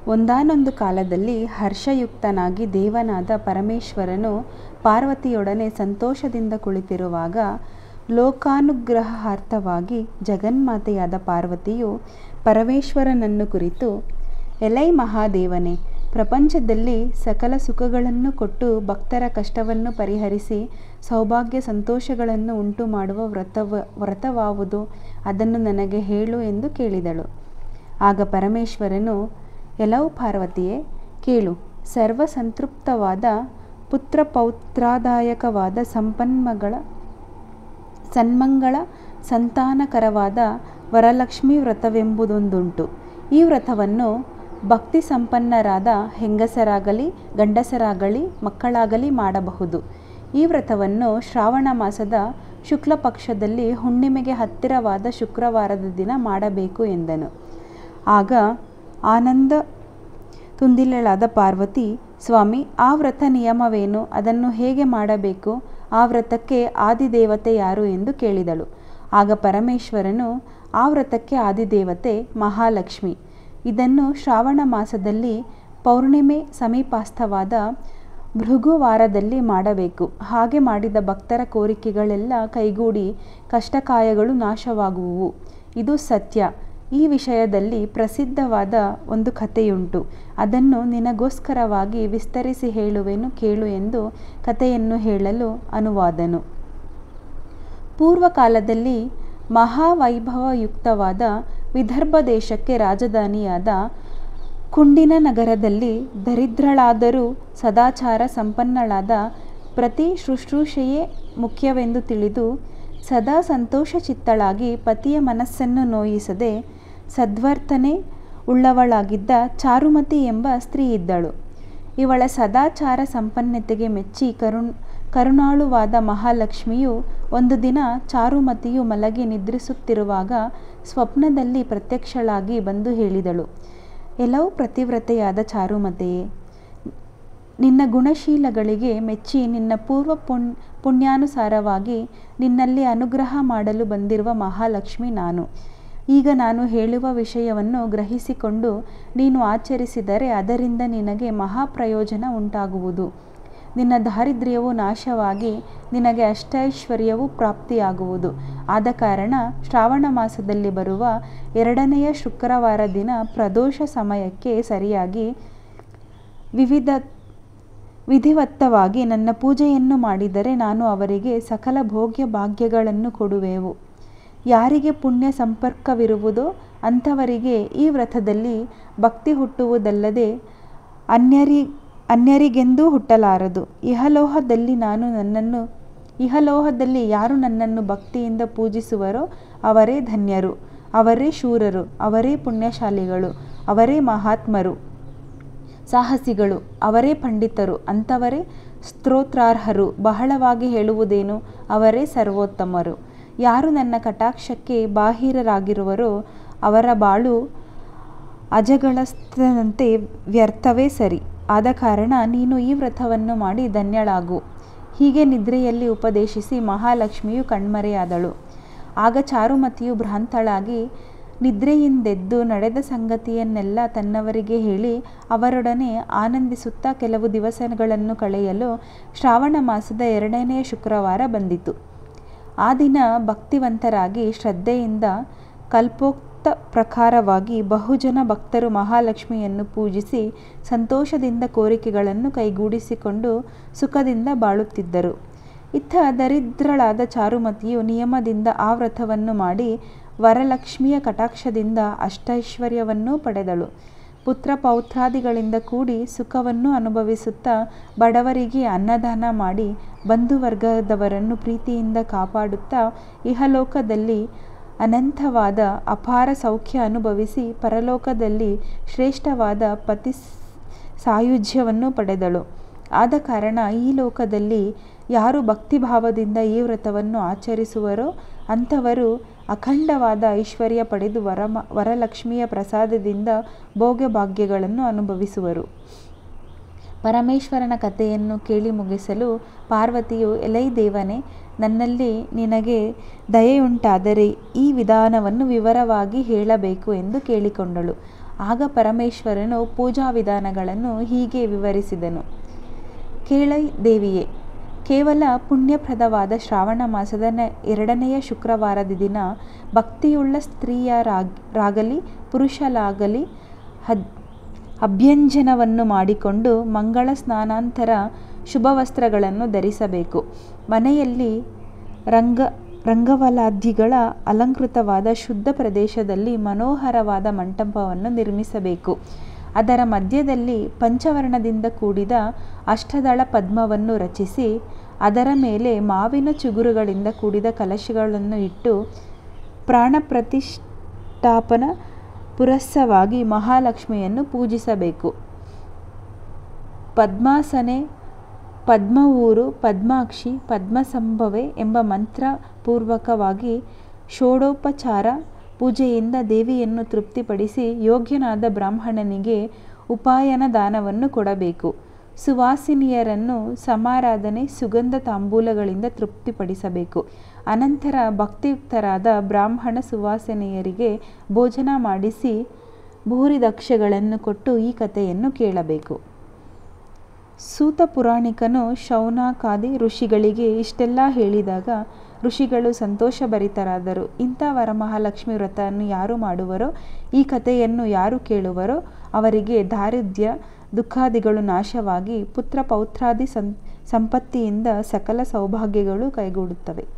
ಒಂದಾನೊಂದು ಕಾಲದಲ್ಲಿ ಹರ್ಷಯುಕ್ತನಾಗಿ ದೇವನಾದ ಪರಮೇಶ್ವರನು ಪಾರ್ವತಿಯೊಡನೆ ಸಂತೋಷದಿಂದ ಕುಳಿತಿರುವಾಗ ಲೋಕಾನುಗ್ರಹಾರ್ಥವಾಗಿ ಜಗನ್ಮಾತೆಯಾದ ಪಾರ್ವತಿಯು ಪರಮೇಶ್ವರನನ್ನು ಕುರಿತು ಎಲೈ ಮಹಾದೇವನೇ ಪ್ರಪಂಚದಲ್ಲಿ ಸಕಲ ಸುಖಗಳನ್ನು ಕೊಟ್ಟು ಭಕ್ತರ ಕಷ್ಟವನ್ನು ಪರಿಹರಿಸಿ ಸೌಭಾಗ್ಯ ಸಂತೋಷಗಳನ್ನು ಉಂಟು ಮಾಡುವ ವ್ರತವ ವ್ರತವಾವುದು ಅದನ್ನು ನನಗೆ ಹೇಳು ಎಂದು ಕೇಳಿದಳು ಆಗ ಪರಮೇಶ್ವರನು ಎಲವು ಪಾರ್ವತಿಯೇ ಕೇಳು ಸರ್ವ ಸಂತೃಪ್ತವಾದ ಪುತ್ರ ಪೌತ್ರಾದಾಯಕವಾದ ಸಂಪನ್ಮಗಳ ಸನ್ಮಂಗಳ ಸಂತಾನಕರವಾದ ವರಲಕ್ಷ್ಮಿ ವ್ರತವೆಂಬುದೊಂದುಂಟು ಈ ವ್ರತವನ್ನು ಭಕ್ತಿ ಸಂಪನ್ನರಾದ ಹೆಂಗಸರಾಗಲಿ ಗಂಡಸರಾಗಲಿ ಮಕ್ಕಳಾಗಲಿ ಮಾಡಬಹುದು ಈ ವ್ರತವನ್ನು ಶ್ರಾವಣ ಮಾಸದ ಶುಕ್ಲ ಪಕ್ಷದಲ್ಲಿ ಹುಣ್ಣಿಮೆಗೆ ಹತ್ತಿರವಾದ ಶುಕ್ರವಾರದ ದಿನ ಮಾಡಬೇಕು ಎಂದನು ಆಗ ಆನಂದ ತುಂದಿಲಳಾದ ಪಾರ್ವತಿ ಸ್ವಾಮಿ ಆ ವ್ರತ ನಿಯಮವೇನು ಅದನ್ನು ಹೇಗೆ ಮಾಡಬೇಕು ಆ ವ್ರತಕ್ಕೆ ಆದಿದೇವತೆ ಯಾರು ಎಂದು ಕೇಳಿದಳು ಆಗ ಪರಮೇಶ್ವರನು ಆ ವ್ರತಕ್ಕೆ ಆದಿದೇವತೆ ಮಹಾಲಕ್ಷ್ಮಿ ಇದನ್ನು ಶ್ರಾವಣ ಮಾಸದಲ್ಲಿ ಪೌರ್ಣಿಮೆ ಸಮೀಪಾಸ್ಥವಾದ ಭೃಗುವಾರದಲ್ಲಿ ಮಾಡಬೇಕು ಹಾಗೆ ಮಾಡಿದ ಭಕ್ತರ ಕೋರಿಕೆಗಳೆಲ್ಲ ಕೈಗೂಡಿ ಕಷ್ಟಕಾಯಗಳು ನಾಶವಾಗುವುವು ಇದು ಸತ್ಯ ಈ ವಿಷಯದಲ್ಲಿ ಪ್ರಸಿದ್ಧವಾದ ಒಂದು ಕಥೆಯುಂಟು ಅದನ್ನು ನಿನಗೋಸ್ಕರವಾಗಿ ವಿಸ್ತರಿಸಿ ಹೇಳುವೆನು ಕೇಳು ಎಂದು ಕಥೆಯನ್ನು ಹೇಳಲು ಅನುವಾದನು ಪೂರ್ವಕಾಲದಲ್ಲಿ ಮಹಾವೈಭವಯುಕ್ತವಾದ ವಿದರ್ಭ ದೇಶಕ್ಕೆ ರಾಜಧಾನಿಯಾದ ಕುಂಡಿನ ನಗರದಲ್ಲಿ ದರಿದ್ರಳಾದರೂ ಸದಾಚಾರ ಸಂಪನ್ನಳಾದ ಪ್ರತಿ ಶುಶ್ರೂಷೆಯೇ ಮುಖ್ಯವೆಂದು ತಿಳಿದು ಸದಾ ಸಂತೋಷಚಿತ್ತಳಾಗಿ ಪತಿಯ ಮನಸ್ಸನ್ನು ನೋಯಿಸದೆ ಸದ್ವರ್ತನೆ ಉಳ್ಳವಳಾಗಿದ್ದ ಚಾರುಮತಿ ಎಂಬ ಸ್ತ್ರೀ ಇದ್ದಳು ಇವಳ ಸದಾಚಾರ ಸಂಪನ್ನತೆಗೆ ಮೆಚ್ಚಿ ಕರುಣ್ ಕರುಣಾಳುವಾದ ಮಹಾಲಕ್ಷ್ಮಿಯು ಒಂದು ದಿನ ಚಾರುಮತಿಯು ಮಲಗಿ ನಿದ್ರಿಸುತ್ತಿರುವಾಗ ಸ್ವಪ್ನದಲ್ಲಿ ಪ್ರತ್ಯಕ್ಷಳಾಗಿ ಬಂದು ಹೇಳಿದಳು ಎಲ್ಲವೂ ಪ್ರತಿವ್ರತೆಯಾದ ಚಾರುಮತೆಯೇ ನಿನ್ನ ಗುಣಶೀಲಗಳಿಗೆ ಮೆಚ್ಚಿ ನಿನ್ನ ಪೂರ್ವ ಪುಣ್ ಪುಣ್ಯಾನುಸಾರವಾಗಿ ನಿನ್ನಲ್ಲಿ ಅನುಗ್ರಹ ಮಾಡಲು ಬಂದಿರುವ ಮಹಾಲಕ್ಷ್ಮಿ ನಾನು ಈಗ ನಾನು ಹೇಳುವ ವಿಷಯವನ್ನು ಗ್ರಹಿಸಿಕೊಂಡು ನೀನು ಆಚರಿಸಿದರೆ ಅದರಿಂದ ನಿನಗೆ ಮಹಾಪ್ರಯೋಜನ ಉಂಟಾಗುವುದು ನಿನ್ನ ದಾರಿದ್ರ್ಯವು ನಾಶವಾಗಿ ನಿನಗೆ ಅಷ್ಟೈಶ್ವರ್ಯವು ಪ್ರಾಪ್ತಿಯಾಗುವುದು ಆದ ಕಾರಣ ಶ್ರಾವಣ ಮಾಸದಲ್ಲಿ ಬರುವ ಎರಡನೆಯ ಶುಕ್ರವಾರ ದಿನ ಪ್ರದೋಷ ಸಮಯಕ್ಕೆ ಸರಿಯಾಗಿ ವಿವಿಧ ವಿಧಿವತ್ತವಾಗಿ ನನ್ನ ಪೂಜೆಯನ್ನು ಮಾಡಿದರೆ ನಾನು ಅವರಿಗೆ ಸಕಲ ಭೋಗ್ಯ ಭಾಗ್ಯಗಳನ್ನು ಕೊಡುವೆವು ಯಾರಿಗೆ ಪುಣ್ಯ ಸಂಪರ್ಕವಿರುವುದೋ ಅಂಥವರಿಗೆ ಈ ವ್ರತದಲ್ಲಿ ಭಕ್ತಿ ಹುಟ್ಟುವುದಲ್ಲದೆ ಅನ್ಯರಿ ಅನ್ಯರಿಗೆಂದೂ ಹುಟ್ಟಲಾರದು ಇಹಲೋಹದಲ್ಲಿ ನಾನು ನನ್ನನ್ನು ಇಹಲೋಹದಲ್ಲಿ ಯಾರು ನನ್ನನ್ನು ಭಕ್ತಿಯಿಂದ ಪೂಜಿಸುವರೋ ಅವರೇ ಧನ್ಯರು ಅವರೇ ಶೂರರು ಅವರೇ ಪುಣ್ಯಶಾಲಿಗಳು ಅವರೇ ಮಹಾತ್ಮರು ಸಾಹಸಿಗಳು ಅವರೇ ಪಂಡಿತರು ಅಂಥವರೇ ಸ್ತೋತ್ರಾರ್ಹರು ಬಹಳವಾಗಿ ಹೇಳುವುದೇನು ಅವರೇ ಸರ್ವೋತ್ತಮರು ಯಾರು ನನ್ನ ಕಟಾಕ್ಷಕ್ಕೆ ಬಾಹಿರರಾಗಿರುವರೋ ಅವರ ಬಾಳು ಅಜಗಳಸ್ತನಂತೆ ವ್ಯರ್ಥವೇ ಸರಿ ಆದ ಕಾರಣ ನೀನು ಈ ವ್ರತವನ್ನು ಮಾಡಿ ಧನ್ಯಳಾಗು ಹೀಗೆ ನಿದ್ರೆಯಲ್ಲಿ ಉಪದೇಶಿಸಿ ಮಹಾಲಕ್ಷ್ಮಿಯು ಕಣ್ಮರೆಯಾದಳು ಆಗ ಚಾರುಮತಿಯು ಭ್ರಾಂತಳಾಗಿ ನಿದ್ರೆಯಿಂದೆದ್ದು ನಡೆದ ಸಂಗತಿಯನ್ನೆಲ್ಲ ತನ್ನವರಿಗೆ ಹೇಳಿ ಅವರೊಡನೆ ಆನಂದಿಸುತ್ತಾ ಕೆಲವು ದಿವಸಗಳನ್ನು ಕಳೆಯಲು ಶ್ರಾವಣ ಮಾಸದ ಎರಡನೆಯ ಶುಕ್ರವಾರ ಬಂದಿತು ಆ ದಿನ ಭಕ್ತಿವಂತರಾಗಿ ಶ್ರದ್ಧೆಯಿಂದ ಕಲ್ಪೋಕ್ತ ಪ್ರಕಾರವಾಗಿ ಬಹುಜನ ಭಕ್ತರು ಮಹಾಲಕ್ಷ್ಮಿಯನ್ನು ಪೂಜಿಸಿ ಸಂತೋಷದಿಂದ ಕೋರಿಕೆಗಳನ್ನು ಕೈಗೂಡಿಸಿಕೊಂಡು ಸುಖದಿಂದ ಬಾಳುತ್ತಿದ್ದರು ಇತ್ತ ದರಿದ್ರಳಾದ ಚಾರುಮತಿಯು ನಿಯಮದಿಂದ ಆ ವ್ರತವನ್ನು ಮಾಡಿ ವರಲಕ್ಷ್ಮಿಯ ಕಟಾಕ್ಷದಿಂದ ಅಷ್ಟೈಶ್ವರ್ಯವನ್ನೂ ಪಡೆದಳು ಪುತ್ರ ಪೌತ್ರಾದಿಗಳಿಂದ ಕೂಡಿ ಸುಖವನ್ನು ಅನುಭವಿಸುತ್ತಾ ಬಡವರಿಗೆ ಅನ್ನದಾನ ಮಾಡಿ ಬಂಧುವರ್ಗದವರನ್ನು ಪ್ರೀತಿಯಿಂದ ಕಾಪಾಡುತ್ತಾ ಇಹಲೋಕದಲ್ಲಿ ಅನಂತವಾದ ಅಪಾರ ಸೌಖ್ಯ ಅನುಭವಿಸಿ ಪರಲೋಕದಲ್ಲಿ ಶ್ರೇಷ್ಠವಾದ ಪತಿ ಸಾಯುಜ್ಯವನ್ನು ಪಡೆದಳು ಆದ ಕಾರಣ ಈ ಲೋಕದಲ್ಲಿ ಯಾರು ಭಕ್ತಿಭಾವದಿಂದ ಈ ವ್ರತವನ್ನು ಆಚರಿಸುವರೋ ಅಂಥವರು ಅಖಂಡವಾದ ಐಶ್ವರ್ಯ ಪಡೆದು ವರಮ ವರಲಕ್ಷ್ಮಿಯ ಪ್ರಸಾದದಿಂದ ಭೋಗ್ಯ ಭಾಗ್ಯಗಳನ್ನು ಅನುಭವಿಸುವರು ಪರಮೇಶ್ವರನ ಕಥೆಯನ್ನು ಕೇಳಿ ಮುಗಿಸಲು ಪಾರ್ವತಿಯು ಎಲೈ ದೇವನೇ ನನ್ನಲ್ಲಿ ನಿನಗೆ ದಯೆಯುಂಟಾದರೆ ಈ ವಿಧಾನವನ್ನು ವಿವರವಾಗಿ ಹೇಳಬೇಕು ಎಂದು ಕೇಳಿಕೊಂಡಳು ಆಗ ಪರಮೇಶ್ವರನು ಪೂಜಾ ವಿಧಾನಗಳನ್ನು ಹೀಗೆ ವಿವರಿಸಿದನು ಕೇಳೈ ದೇವಿಯೇ ಕೇವಲ ಪುಣ್ಯಪ್ರದವಾದ ಶ್ರಾವಣ ಮಾಸದ ನ- ಎರಡನೆಯ ಶುಕ್ರವಾರದ ದಿನ ಭಕ್ತಿಯುಳ್ಳ ಸ್ತ್ರೀಯರಾಗಲಿ ಪುರುಷರಾಗಲಿ ಹದ್ ಅಭ್ಯಂಜನವನ್ನು ಮಾಡಿಕೊಂಡು ಮಂಗಳ ಸ್ನಾನಾಂತರ ಶುಭ ವಸ್ತ್ರಗಳನ್ನು ಧರಿಸಬೇಕು ಮನೆಯಲ್ಲಿ ರಂಗ ರಂಗವಲಾದಿಗಳ ಅಲಂಕೃತವಾದ ಶುದ್ಧ ಪ್ರದೇಶದಲ್ಲಿ ಮನೋಹರವಾದ ಮಂಟಪವನ್ನು ನಿರ್ಮಿಸಬೇಕು ಅದರ ಮಧ್ಯದಲ್ಲಿ ಪಂಚವರ್ಣದಿಂದ ಕೂಡಿದ ಅಷ್ಟದಳ ಪದ್ಮವನ್ನು ರಚಿಸಿ ಅದರ ಮೇಲೆ ಮಾವಿನ ಚಿಗುರುಗಳಿಂದ ಕೂಡಿದ ಕಲಶಗಳನ್ನು ಇಟ್ಟು ಪ್ರಾಣ ಪ್ರತಿಷ್ಠಾಪನ ಪುರಸ್ಸವಾಗಿ ಮಹಾಲಕ್ಷ್ಮಿಯನ್ನು ಪೂಜಿಸಬೇಕು ಪದ್ಮಾಸನೆ ಪದ್ಮವೂರು ಪದ್ಮಾಕ್ಷಿ ಪದ್ಮಸಂಭವೆ ಎಂಬ ಮಂತ್ರ ಪೂರ್ವಕವಾಗಿ ಷೋಡೋಪಚಾರ ಪೂಜೆಯಿಂದ ದೇವಿಯನ್ನು ತೃಪ್ತಿಪಡಿಸಿ ಯೋಗ್ಯನಾದ ಬ್ರಾಹ್ಮಣನಿಗೆ ಉಪಾಯನ ದಾನವನ್ನು ಕೊಡಬೇಕು ಸುವಾಸಿನಿಯರನ್ನು ಸಮಾರಾಧನೆ ಸುಗಂಧ ತಾಂಬೂಲಗಳಿಂದ ತೃಪ್ತಿಪಡಿಸಬೇಕು ಅನಂತರ ಭಕ್ತಿಯುಕ್ತರಾದ ಬ್ರಾಹ್ಮಣ ಸುವಾಸಿನಿಯರಿಗೆ ಭೋಜನ ಮಾಡಿಸಿ ಭೂರಿದಕ್ಷಗಳನ್ನು ಕೊಟ್ಟು ಈ ಕಥೆಯನ್ನು ಕೇಳಬೇಕು ಸೂತ ಪುರಾಣಿಕನು ಶೌನಕಾದಿ ಋಷಿಗಳಿಗೆ ಇಷ್ಟೆಲ್ಲ ಹೇಳಿದಾಗ ಋಷಿಗಳು ಸಂತೋಷಭರಿತರಾದರು ಇಂಥ ವರಮಹಾಲಕ್ಷ್ಮಿ ವ್ರತವನ್ನು ಯಾರು ಮಾಡುವರೋ ಈ ಕಥೆಯನ್ನು ಯಾರು ಕೇಳುವರೋ ಅವರಿಗೆ ದಾರಿದ್ರ್ಯ ದುಃಖಾದಿಗಳು ನಾಶವಾಗಿ ಪುತ್ರ ಪೌತ್ರಾದಿ ಸಂ ಸಂಪತ್ತಿಯಿಂದ ಸಕಲ ಸೌಭಾಗ್ಯಗಳು ಕೈಗೂಡುತ್ತವೆ